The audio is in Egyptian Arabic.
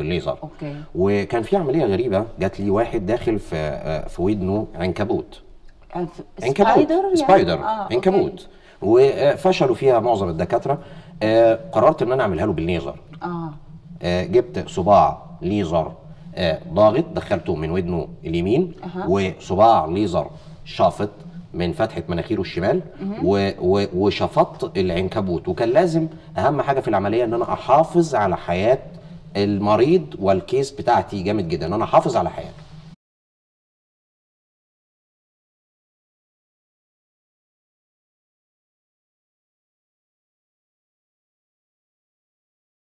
بالليزر اوكي وكان في عمليه غريبه جات لي واحد داخل في آه، في ودنه عنكبوت عنكبوت سبايدر يعني؟ سبايدر آه، أوكي. عنكبوت وفشلوا فيها معظم الدكاتره آه، قررت ان انا اعملها له بالليزر اه آه، جبت صباع ليزر آه، ضاغط دخلته من ودنه اليمين أها. وصباع ليزر شافط من فتحه مناخيره الشمال و- و- وشفطت العنكبوت وكان لازم اهم حاجه في العمليه ان انا احافظ على حياه المريض والكيس بتاعتي جامد جدا ان انا احافظ على حياته